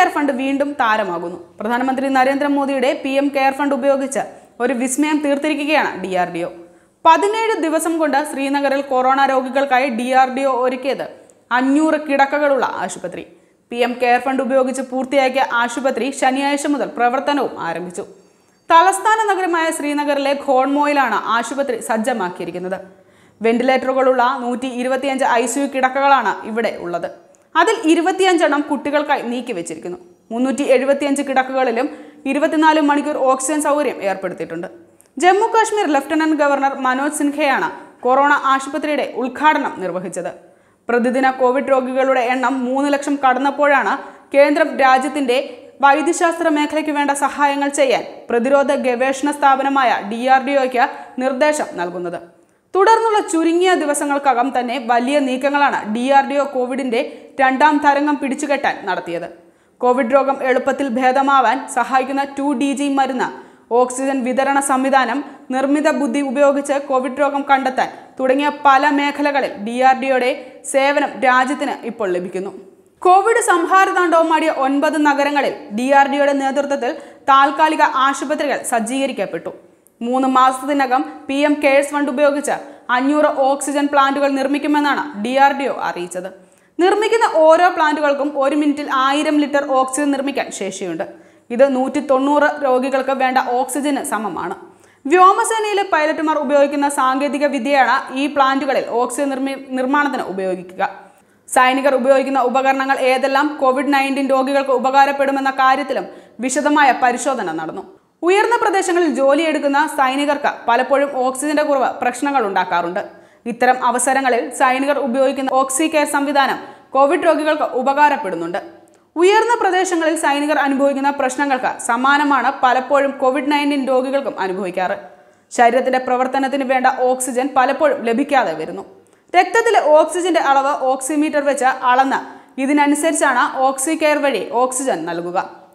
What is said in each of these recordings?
care fund വീണ്ടും താരമാകുന്നു പ്രധാനമന്ത്രി നരേന്ദ്രമോദിയുടെ പി എം കെയർ ഫണ്ട് ഉപയോഗിച്ച് ഒരു വിസ്മയം തീർത്തിരിക്കുകയാണ് ഡി ആർ ഡി ഒ പതിനേഴ് ദിവസം കൊണ്ട് ശ്രീനഗറിൽ കൊറോണ രോഗികൾക്കായി ഡി ആർ ഡി ഒ ഒരുക്കിയത് അഞ്ഞൂറ് കിടക്കകളുള്ള ആശുപത്രി പി എം കെയർ ഫണ്ട് ഉപയോഗിച്ച് പൂർത്തിയാക്കിയ ആശുപത്രി ശനിയാഴ്ച മുതൽ പ്രവർത്തനവും ആരംഭിച്ചു തലസ്ഥാന നഗരമായ ശ്രീനഗറിലെ ഖോൺമോയിലാണ് ആശുപത്രി സജ്ജമാക്കിയിരിക്കുന്നത് വെന്റിലേറ്ററുകളുള്ള നൂറ്റി ഇരുപത്തിയഞ്ച് ഐ സി യു കിടക്കകളാണ് ഇവിടെ ഉള്ളത് അതിൽ ഇരുപത്തിയഞ്ചെണ്ണം കുട്ടികൾക്കായി നീക്കി വെച്ചിരിക്കുന്നു മുന്നൂറ്റി എഴുപത്തിയഞ്ച് കിടക്കകളിലും ഇരുപത്തിനാല് മണിക്കൂർ ഓക്സിജൻ സൗകര്യം ഏർപ്പെടുത്തിയിട്ടുണ്ട് ജമ്മു കാശ്മീർ ലഫ്റ്റനന്റ് ഗവർണർ മനോജ് സിൻഹയാണ് കൊറോണ ആശുപത്രിയുടെ ഉദ്ഘാടനം നിർവഹിച്ചത് പ്രതിദിന കോവിഡ് രോഗികളുടെ എണ്ണം മൂന്ന് ലക്ഷം കടന്നപ്പോഴാണ് കേന്ദ്രം രാജ്യത്തിന്റെ വൈദ്യശാസ്ത്ര മേഖലയ്ക്ക് വേണ്ട സഹായങ്ങൾ ചെയ്യാൻ പ്രതിരോധ ഗവേഷണ സ്ഥാപനമായ ഡി ആർ ഡി ഒയ്ക്ക് നിർദ്ദേശം നൽകുന്നത് തുടർന്നുള്ള ചുരുങ്ങിയ ദിവസങ്ങൾക്കകം തന്നെ വലിയ നീക്കങ്ങളാണ് ഡി ആർ ഡി ഒ കോവിഡിന്റെ രണ്ടാം തരംഗം പിടിച്ചുകെട്ടാൻ നടത്തിയത് കോവിഡ് രോഗം എളുപ്പത്തിൽ ഭേദമാവാൻ സഹായിക്കുന്ന ടു ഡി ജി മരുന്ന് ഓക്സിജൻ വിതരണ സംവിധാനം നിർമ്മിത ബുദ്ധി ഉപയോഗിച്ച് കോവിഡ് രോഗം കണ്ടെത്താൻ തുടങ്ങിയ പല മേഖലകളിൽ ഡി ആർ ഡിയുടെ സേവനം രാജ്യത്തിന് ഇപ്പോൾ ലഭിക്കുന്നു കോവിഡ് സംഹാരതാണ്ഡവമാടിയ ഒൻപത് നഗരങ്ങളിൽ ഡി ആർ ഡിയുടെ നേതൃത്വത്തിൽ താൽക്കാലിക ആശുപത്രികൾ സജ്ജീകരിക്കപ്പെട്ടു മൂന്ന് മാസത്തിനകം പി എം കെയർസ് ഫണ്ട് ഉപയോഗിച്ച് അഞ്ഞൂറ് ഓക്സിജൻ പ്ലാന്റുകൾ നിർമ്മിക്കുമെന്നാണ് ഡി ആർ ഡി ഒ അറിയിച്ചത് നിർമ്മിക്കുന്ന ഓരോ പ്ലാന്റുകൾക്കും ഒരു മിനിറ്റിൽ ആയിരം ലിറ്റർ ഓക്സിജൻ നിർമ്മിക്കാൻ ശേഷിയുണ്ട് ഇത് നൂറ്റി തൊണ്ണൂറ് രോഗികൾക്ക് വേണ്ട ഓക്സിജന് സമമാണ് വ്യോമസേനയിലെ പൈലറ്റുമാർ ഉപയോഗിക്കുന്ന സാങ്കേതിക വിദ്യയാണ് ഈ പ്ലാന്റുകളിൽ ഓക്സിജൻ നിർമ്മി നിർമ്മാണത്തിന് ഉപയോഗിക്കുക സൈനികർ ഉപയോഗിക്കുന്ന ഉപകരണങ്ങൾ ഏതെല്ലാം കോവിഡ് നയൻറ്റീൻ രോഗികൾക്ക് ഉപകാരപ്പെടുമെന്ന കാര്യത്തിലും വിശദമായ പരിശോധന നടന്നു ഉയർന്ന പ്രദേശങ്ങളിൽ ജോലിയെടുക്കുന്ന സൈനികർക്ക് പലപ്പോഴും ഓക്സിജന്റെ കുറവ് പ്രശ്നങ്ങൾ ഉണ്ടാക്കാറുണ്ട് ഇത്തരം അവസരങ്ങളിൽ സൈനികർ ഉപയോഗിക്കുന്ന ഓക്സി കെയർ സംവിധാനം കോവിഡ് രോഗികൾക്ക് ഉപകാരപ്പെടുന്നുണ്ട് ഉയർന്ന പ്രദേശങ്ങളിൽ സൈനികർ അനുഭവിക്കുന്ന പ്രശ്നങ്ങൾക്ക് സമാനമാണ് പലപ്പോഴും കോവിഡ് നയൻറ്റീൻ രോഗികൾക്കും അനുഭവിക്കാറ് ശരീരത്തിന്റെ പ്രവർത്തനത്തിന് വേണ്ട ഓക്സിജൻ പലപ്പോഴും ലഭിക്കാതെ വരുന്നു രക്തത്തിലെ ഓക്സിജന്റെ അളവ് ഓക്സിമീറ്റർ വെച്ച് അളന്ന് ഇതിനനുസരിച്ചാണ് ഓക്സി കെയർ വഴി ഓക്സിജൻ നൽകുക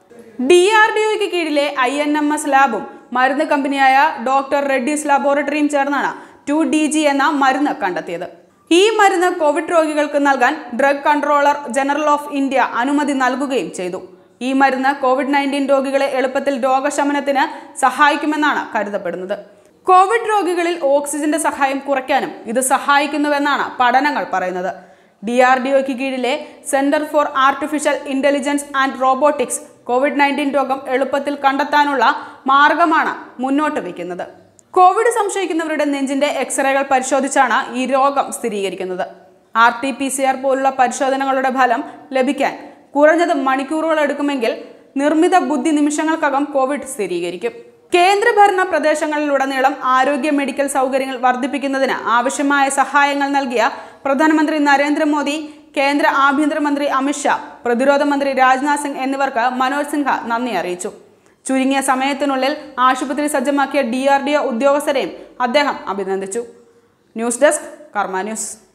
ഡി ആർ ഡി ഒയ്ക്ക് കീഴിലെ ഐ എൻ എം എസ് ലാബും മരുന്ന് കമ്പനിയായ ഡോക്ടർ റെഡ്ഡീസ് ലബോറട്ടറിയും ചേർന്നാണ് ടു ഡി ജി എന്ന മരുന്ന് കണ്ടെത്തിയത് ഈ മരുന്ന് കോവിഡ് രോഗികൾക്ക് നൽകാൻ drug controller general of India അനുമതി നൽകുകയും ചെയ്തു ഈ മരുന്ന് കോവിഡ് നയൻറ്റീൻ രോഗികളെ എളുപ്പത്തിൽ രോഗശമനത്തിന് സഹായിക്കുമെന്നാണ് കരുതപ്പെടുന്നത് കോവിഡ് രോഗികളിൽ ഓക്സിജന്റെ സഹായം കുറയ്ക്കാനും ഇത് സഹായിക്കുന്നുവെന്നാണ് പഠനങ്ങൾ പറയുന്നത് ഡി ആർ ഡി ഒക്ക് കീഴിലെ centre for artificial intelligence and robotics covid nineteen രോഗം എളുപ്പത്തിൽ കണ്ടെത്താനുള്ള മാർഗമാണ് മുന്നോട്ട് വയ്ക്കുന്നത് കോവിഡ് സംശയിക്കുന്നവരുടെ നെഞ്ചിന്റെ എക്സ്റേകൾ പരിശോധിച്ചാണ് ഈ രോഗം സ്ഥിരീകരിക്കുന്നത് R T P C R പോലുള്ള പരിശോധനകളുടെ ഫലം ലഭിക്കാൻ കുറഞ്ഞത് മണിക്കൂറുകൾ എടുക്കുമെങ്കിൽ നിർമ്മിത ബുദ്ധി നിമിഷങ്ങൾക്കകം കോവിഡ് സ്ഥിരീകരിക്കും കേന്ദ്രഭരണ പ്രദേശങ്ങളിലുടനീളം ആരോഗ്യ മെഡിക്കൽ സൗകര്യങ്ങൾ വർദ്ധിപ്പിക്കുന്നതിന് ആവശ്യമായ സഹായങ്ങൾ നൽകിയ പ്രധാനമന്ത്രി നരേന്ദ്രമോദി കേന്ദ്ര ആഭ്യന്തരമന്ത്രി അമിത്ഷാ പ്രതിരോധ മന്ത്രി രാജ്നാഥ് സിംഗ് എന്നിവർക്ക് മനോജ് സിൻഹ നന്ദി അറിയിച്ചു ചുരുങ്ങിയ സമയത്തിനുള്ളിൽ ആശുപത്രി സജ്ജമാക്കിയ ഡി ആർ ഡി ഒ ഉദ്യോഗസ്ഥരെയും അദ്ദേഹം അഭിനന്ദിച്ചു ന്യൂസ് ഡെസ്ക് കർമ്മ ന്യൂസ്